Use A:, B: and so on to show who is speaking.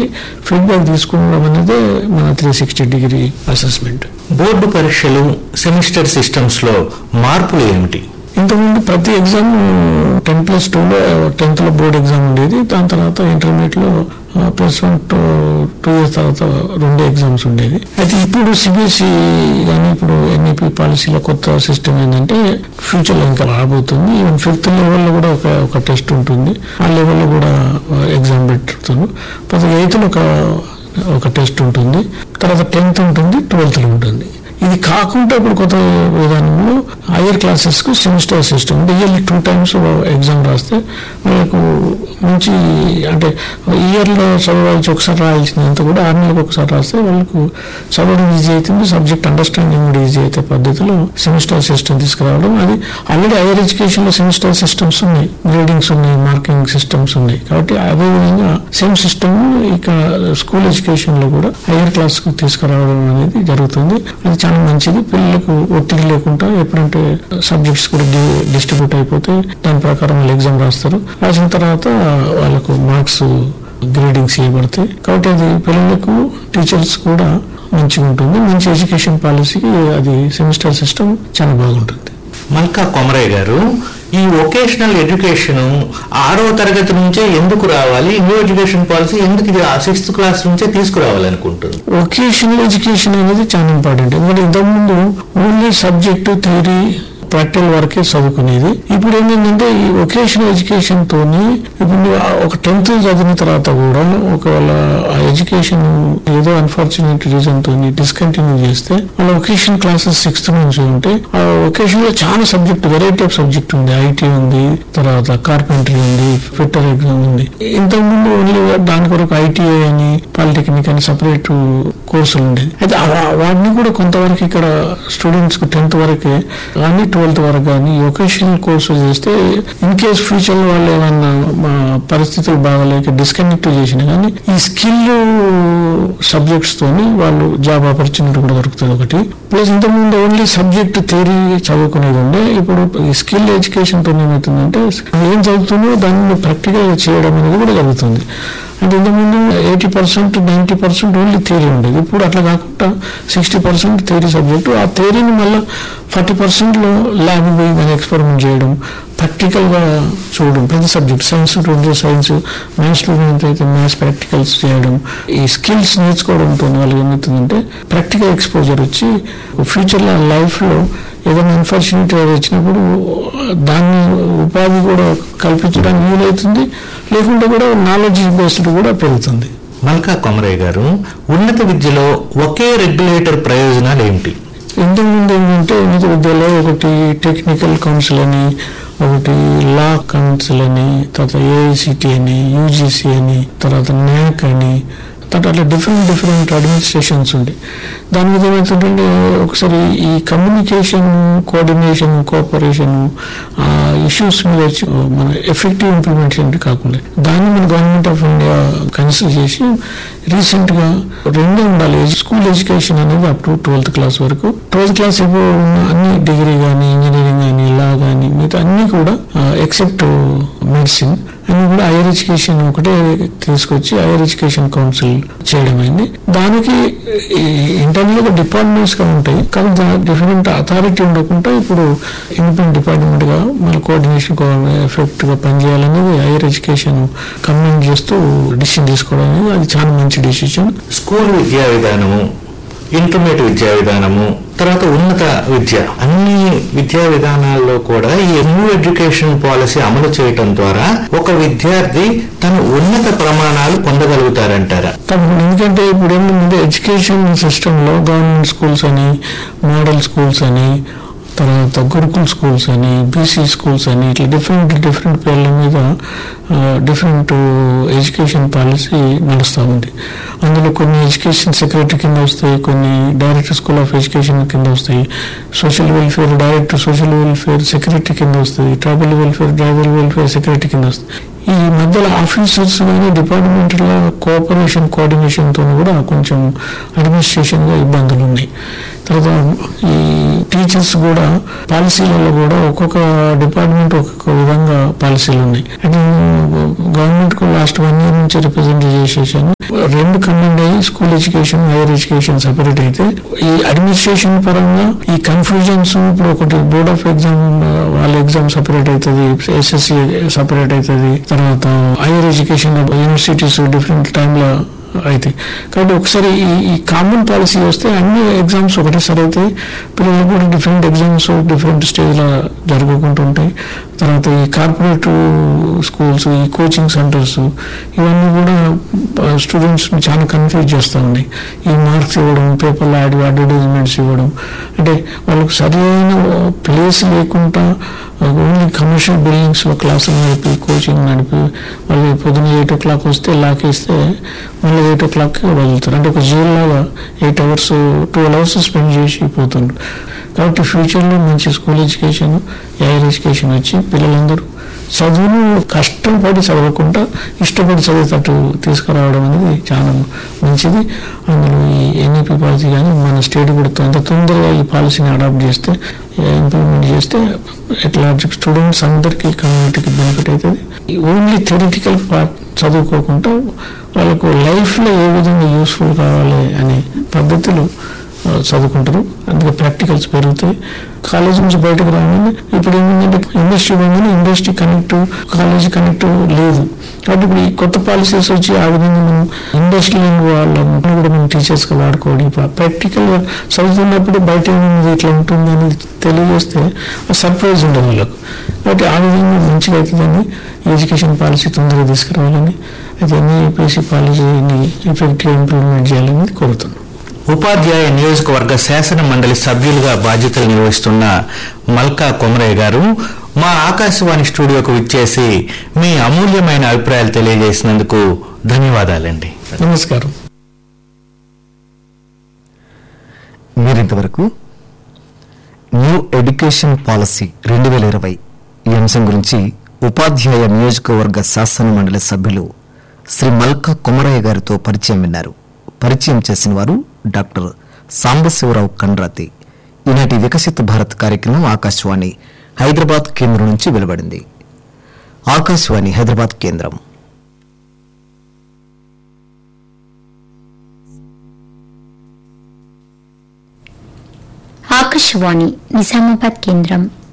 A: feedback తీసుకోవడం అనేది మన three sixty degree assessment
B: board పరీక్షలు సెమిస్టర్ సిస్టమ్స్ లో మార్పులు ఏమిటి
A: ఇంతకుముందు ప్రతి ఎగ్జామ్ టెన్ ప్లస్ టూలో టెన్త్లో బోర్డ్ ఎగ్జామ్ ఉండేది దాని తర్వాత ఇంటర్మీడియట్లో plus one two two years తర్వాత రెండు ఎగ్జామ్స్ ఉండేది అయితే ఇప్పుడు సిబిఎస్ఈ కానీ ఇప్పుడు ఎన్ఈపి పాలసీలో కొత్త సిస్టమ్ ఏంటంటే ఫ్యూచర్లో ఇంకా రాబోతుంది ఈవెన్ ఫిఫ్త్ లెవెల్లో కూడా ఒక ఒక టెస్ట్ ఉంటుంది ఆ లెవెల్లో కూడా ఎగ్జామ్ పెట్టుతాను ప్రతి ఎయిత్లో ఒక ఒక టెస్ట్ ఉంటుంది తర్వాత టెన్త్ ఉంటుంది ట్వెల్త్లో ఉంటుంది ఇది కాకుండా ఇప్పుడు కొత్త విధానంలో హయ్యర్ క్లాసెస్ కు సెమిస్టర్ సిస్టమ్ అంటే ఇయర్లీ టూ టైమ్స్ ఎగ్జామ్ రాస్తే వాళ్ళకు మంచి అంటే ఇయర్లో చదవాల్సి ఒకసారి రాయాల్సినంత కూడా ఆరు నెలలకు ఒకసారి రాస్తే వాళ్ళకు చదవడం ఈజీ అవుతుంది సబ్జెక్ట్ అండర్స్టాండింగ్ కూడా ఈజీ అయితే పద్ధతిలో సెమిస్టర్ సిస్టమ్ తీసుకురావడం అది ఆల్రెడీ హైయర్ ఎడ్యుకేషన్ లో సెమిస్టర్ సిస్టమ్స్ ఉన్నాయి గ్రేడింగ్స్ ఉన్నాయి మార్కింగ్ సిస్టమ్స్ ఉన్నాయి కాబట్టి అదే విధంగా సేమ్ సిస్టమ్ ఇక స్కూల్ ఎడ్యుకేషన్ లో కూడా హైయర్ క్లాస్ కు తీసుకురావడం అనేది జరుగుతుంది అది చాలా మంచిది పిల్లలకు ఒత్తిడి లేకుండా ఎప్పుడంటే సబ్జెక్ట్స్ కూడా డిస్ట్రిబ్యూట్ అయిపోతే దాని ప్రకారం వాళ్ళు ఎగ్జామ్ రాస్తారు రాసిన తర్వాత వాళ్ళకు మార్క్స్ గ్రేడింగ్స్ చేయబడతాయి కాబట్టి అది పిల్లలకు టీచర్స్ కూడా మంచిగా ఉంటుంది మంచి ఎడ్యుకేషన్ పాలసీకి అది సెమిస్టర్ సిస్టమ్ చాలా బాగుంటుంది
B: మల్కా కొమరయ్య గారు ఈ వొకేషనల్ ఎడ్యుకేషన్ ఆరో తరగతి నుంచే ఎందుకు రావాలి న్యూ ఎడ్యుకేషన్ పాలసీ ఎందుకు ఇది సిక్స్త్ క్లాస్ నుంచే తీసుకురావాలనుకుంటుంది
A: వొకేషనల్ ఎడ్యుకేషన్ అనేది చాలా ఇంపార్టెంట్ ఎందుకంటే ఇంతకుముందు ఓన్లీ సబ్జెక్టు థియరీ ప్రాక్టికల్ వరకే చదువుకునేది ఇప్పుడు ఏంటంటే ఈ వొకేషనల్ ఎడ్యుకేషన్ తోని ఇప్పుడు నువ్వు ఆ ఒక టెన్త్ చదివిన తర్వాత కూడా ఒకవేళ ఆ ఎడ్యుకేషన్ ఏదో అన్ఫార్చునేట్ రీజన్ తోని డిస్కంటిన్యూ చేస్తే వాళ్ళ వొకేషన్ క్లాసెస్ సిక్స్త్ నుంచి ఉంటే ఆ వొకేషన్ లో చాలా సబ్జెక్ట్ వెరైటీ ఆఫ్ సబ్జెక్ట్ ఉంది ఐటీ ఉంది తర్వాత కార్పెంటరీ ఉంది ఫిట్టర్ ఎగ్జామ్ ఉంది ఇంతకుముందు ఓన్లీ దాని కొరకు ఐటీఐ అని పాలిటెక్నిక్ అని సపరేట్ కోర్సులు ఉండేది అయితే ఆ- వాటిని కూడా కొంతవరకు ఇక్కడ స్టూడెంట్స్ కు టెన్త్ వరకే కానీ ట్వెల్త్ వరకు కానీ వొకేషనల్ కోర్సులు చేస్తే ఇన్ కేస్ ఫ్యూచర్ లో వాళ్ళు ఏమన్నా మా పరిస్థితులు బాగాలేక డిస్కనెక్ట్ చేసిన కానీ ఈ స్కిల్ సబ్జెక్ట్స్ తోని వాళ్ళు జాబ్ ఆపర్చునిటీ కూడా దొరుకుతుంది ఒకటి ప్లస్ ఇంతకుముందు ఓన్లీ సబ్జెక్ట్ థియరీ చదువుకునేది ఉండే ఇప్పుడు ఈ స్కిల్ ఎడ్యుకేషన్ తో ఏమవుతుందంటే ఏం చదువుతుందో దాన్ని ప్రాక్టికల్ చేయడం అనేది కూడా జరుగుతుంది అంటే ఇంతకుముందు eighty percent ninety percent only theory ఉండేది ఇప్పుడు అట్లా కాకుండా సిక్స్టీ పర్సెంట్ థియరీ సబ్జెక్టు ఆ థియరీని మళ్ళీ ఫార్టీ పర్సెంట్లో ల్యాబ్ పోయి దాన్ని ఎక్స్పెరిమెంట్ చేయడం ప్రాక్టికల్గా చూడడం ప్రతి subject science student science maths student అయితే మ్యాథ్స్ ప్రాక్టికల్స్ చేయడం ఈ స్కిల్స్ నేర్చుకోవడంతో వాళ్ళకి ఏమవుతుందంటే ప్రాక్టికల్ ఎక్స్పోజర్ వచ్చి ఫ్యూచర్లో లైఫ్లో ఏదైనా అన్ఫార్చునేట్ వచ్చినప్పుడు దాన్ని ఉపాధి కూడా కల్పించడానికి వీలవుతుంది లేకుంటే కూడా నాలెడ్జ్ బేస్డ్ కూడా పెరుగుతుంది
B: మల్కా కొమరయ్య గారు ఉన్నత విద్యలో ఒకే రెగ్యులేటర్ ప్రయోజనాలు ఏమిటి
A: ఇంతకుముందు ఏంటంటే ఉన్నత విద్యలో ఒకటి టెక్నికల్ కౌన్సిల్ అని ఒకటి లా కౌన్సిల్ అని తర్వాత ఏఐసిటి అని యూజీసీ అని తర్వాత న్యాక్ అని తర్వాత అట్లా డిఫరెంట్ డిఫరెంట్ అడ్మినిస్ట్రేషన్స్ ఉండే దాని మీద ఏమవుతుందంటే ఒకసారి ఈ కమ్యూనికేషన్ కోఆర్డినేషన్ కోఆపరేషన్ ఆ ఇష్యూస్ మీద వచ్చి మన ఎఫెక్టివ్ ఇంప్లిమెంటేషన్ కాకుండా దాన్ని మన గవర్నమెంట్ ఆఫ్ ఇండియా కన్సిడర్ చేసి రీసెంట్ గా రెండే ఉండాలి స్కూల్ ఎడ్యుకేషన్ అనేది అప్ టు ట్వెల్త్ క్లాస్ వరకు ట్వెల్త్ క్లాస్ ఇప్పుడు ఉన్న అన్ని డిగ్రీ కానీ ఇంజనీరింగ్ కానీ లా కానీ మిగతా అన్ని కూడా ఎక్సెప్ట్ మెడిసిన్ అన్ని కూడా హైయర్ ఎడ్యుకేషన్ ఒకటే తీసుకొచ్చి హైయర్ ఎడ్యుకేషన్ కౌన్సిల్ చేయడం అయింది దానికి ఇంటర్నల్ గా డిపార్ట్మెంట్స్ గా ఉంటాయి కానీ డిఫరెంట్ అథారిటీ ఉండకుండా ఇప్పుడు ఇండిపెండెంట్ డిపార్ట్మెంట్ గా మన కోఆర్డినేషన్ ఎఫెక్ట్ గా పనిచేయాలనేది హైయర్ ఎడ్యుకేషన్ కమెంట్ చేస్తూ డిసిషన్ తీసుకోవడం అనేది అది చాలా మంచి డిసిషన్
B: స్కూల్ విద్యా విధానము ఇంటర్మీడియట్ విద్యా విధానము తర్వాత ఉన్నత విద్య అన్ని విద్యా విధానాల్లో కూడా ఈ న్యూ ఎడ్యుకేషన్ పాలసీ అమలు చేయటం ద్వారా ఒక విద్యార్థి తన ఉన్నత ప్రమాణాలు పొందగలుగుతారంటారా
A: తప్పకుండా ఎందుకంటే ఇప్పుడు ఏంటంటే ఎడ్యుకేషన్ సిస్టమ్ లో గవర్నమెంట్ స్కూల్స్ అని మోడల్ స్కూల్స్ అని తర్వాత గురుకుల్ స్కూల్స్ అని బీసీ స్కూల్స్ అని ఇట్లా డిఫరెంట్ డిఫరెంట్ పేర్ల మీద డిఫరెంట్ ఎడ్యుకేషన్ పాలసీ నడుస్తూ ఉంది అందులో కొన్ని ఎడ్యుకేషన్ సెక్రటరీ కింద వస్తాయి కొన్ని డైరెక్టర్ స్కూల్ ఆఫ్ ఎడ్యుకేషన్ కింద వస్తాయి social welfare director social welfare secretary కింద వస్తుంది tribal welfare tribal welfare secretary కింద వస్తుంది ఈ మధ్యలో ఆఫీసర్స్ కానీ డిపార్ట్మెంట్ల కోఆపరేషన్ కోఆర్డినేషన్ తో కూడా కొంచెం అడ్మినిస్ట్రేషన్ గా ఇబ్బందులు ఉన్నాయి తర్వాత ఈ టీచర్స్ కూడా పాలసీలలో కూడా ఒక్కొక్క డిపార్ట్మెంట్ ఒక్కొక్క విధంగా పాలసీలు ఉన్నాయి అంటే గవర్నమెంట్ కు లాస్ట్ వన్ ఇయర్ నుంచి రిప్రజెంట్ చేసేసాను రెండు కమాండ్ అయ్యి school education higher education separate అయితే ఈ అడ్మినిస్ట్రేషన్ పరంగా ఈ కన్ఫ్యూజన్స్ ఇప్పుడు ఒకటి బోర్డ్ ఆఫ్ ఎగ్జామ్ వాళ్ళ ఎగ్జామ్ సపరేట్ అవుతుంది ఎస్ఎస్సి సపరేట్ అవుతుంది తర్వాత హైయర్ ఎడ్యుకేషన్ యూనివర్సిటీస్ డిఫరెంట్ టైంలో అయితే కాబట్టి ఒకసారి ఈ ఈ కామన్ పాలసీ వస్తే అన్ని ఎగ్జామ్స్ ఒకటేసారి అయితే పిల్లలకు కూడా డిఫరెంట్ ఎగ్జామ్స్ డిఫరెంట్ స్టేజ్లో జరుగుకుంటూ ఉంటాయి తర్వాత ఈ కార్పొరేట్ స్కూల్స్ ఈ కోచింగ్ సెంటర్స్ ఇవన్నీ కూడా స్టూడెంట్స్ చాలా కన్ఫ్యూజ్ చేస్తూ ఉన్నాయి ఈ మార్క్స్ ఇవ్వడం పేపర్లో యాడ్ అడ్వర్టైజ్మెంట్స్ ఇవ్వడం అంటే వాళ్ళకు సరైన ప్లేస్ లేకుండా ఓన్లీ కమర్షియల్ బిల్డింగ్స్లో క్లాసులు నడిపి కోచింగ్ నడిపి వాళ్ళు పొద్దున్న ఎయిట్ ఓ క్లాక్ వస్తే లాకేస్తే మళ్ళీ ఎయిట్ ఓ క్లాక్ వదులుతారు అంటే ఒక జైల్ లాగా eight hours twelve hours spend చేసి పోతుండ్రు కాబట్టి ఫ్యూచర్లో మంచి స్కూల్ ఎడ్యుకేషన్ హైయర్ ఎడ్యుకేషన్ వచ్చి పిల్లలందరూ చదువును కష్టపడి చదవకుండా ఇష్టపడి చదివేటట్టు తీసుకురావడం అనేది చాలా మంచిది అందులో ఈ ఎన్ఈపీ పాలసీ కానీ మన స్టేట్ కూడా ఎంత తొందరగా ఈ పాలసీని అడాప్ట్ చేస్తే ఇంప్లిమెంట్ చేస్తే ఎట్లా స్టూడెంట్స్ అందరికీ కమ్యూనిటీకి బెనిఫిట్ అవుతుంది ఓన్లీ థెరిటికల్ పార్ట్ చదువుకోకుండా వాళ్ళకు లైఫ్లో ఏ విధంగా యూస్ఫుల్ కావాలి అనే పద్ధతులు ఆ, చదువుకుంటారు అందుకే ప్రాక్టికల్స్ పెరుగుతాయి కాలేజ్ నుంచి బయటకు రాగానే ఇప్పుడు ఏమైందంటే ఇండస్ట్రీ పోగానే ఇండస్ట్రీ కనెక్ట్ కాలేజ్ కనెక్ట్ లేదు కాబట్టి ఇప్పుడు ఈ కొత్త పాలసీస్ వచ్చి ఆ విధంగా మనం ఇండస్ట్రీ వాళ్ళని కూడా మనం టీచర్స్గా వాడుకోవడం ప్రాక్టికల్గా చదువుతున్నప్పుడు బయట ఏముంది ఇట్లా ఉంటుంది అనేది తెలియజేస్తే ఆ సర్ప్రైజ్ ఉండదు వాళ్ళకు కాబట్టి ఆ విధంగా మంచిగా అవుతుందని ఎడ్యుకేషన్ పాలసీ తొందరగా తీసుకురావాలని అయితే ఎన్ఈపిసి పాలసీని ఎఫెక్టివ్గా ఇంప్లిమెంట్ చేయాలని కోరుతున్నాను
B: ఉపాధ్యాయ నియోజకవర్గ శాసన మండలి సభ్యులుగా బాధ్యతలు నిర్వహిస్తున్న మల్కా కొమరయ్య గారు మా ఆకాశవాణి స్టూడియోకు విచ్చేసి మీ అమూల్యమైన అభిప్రాయాలు తెలియజేసినందుకు ధన్యవాదాలండి
A: నమస్కారం
C: మీరింతవరకు న్యూ ఎడ్యుకేషన్ పాలసీ రెండు వేల ఇరవై ఈ అంశం గురించి ఉపాధ్యాయ నియోజకవర్గ శాసన మండలి సభ్యులు శ్రీ మల్కా కొమరయ్య గారితో పరిచయం విన్నారు పరిచయం చేసిన వారు డాక్టర్ సాంబశివరావు కండ్రాతి ఈనాటి వికసిత భారత్ కార్యక్రమం ఆకాశవాణి హైదరాబాద్ కేంద్రం నుంచి వెలువడింది ఆకాశవాణి హైదరాబాద్ కేంద్రం
D: ఆకాశవాణి నిజామాబాద్ కేంద్రం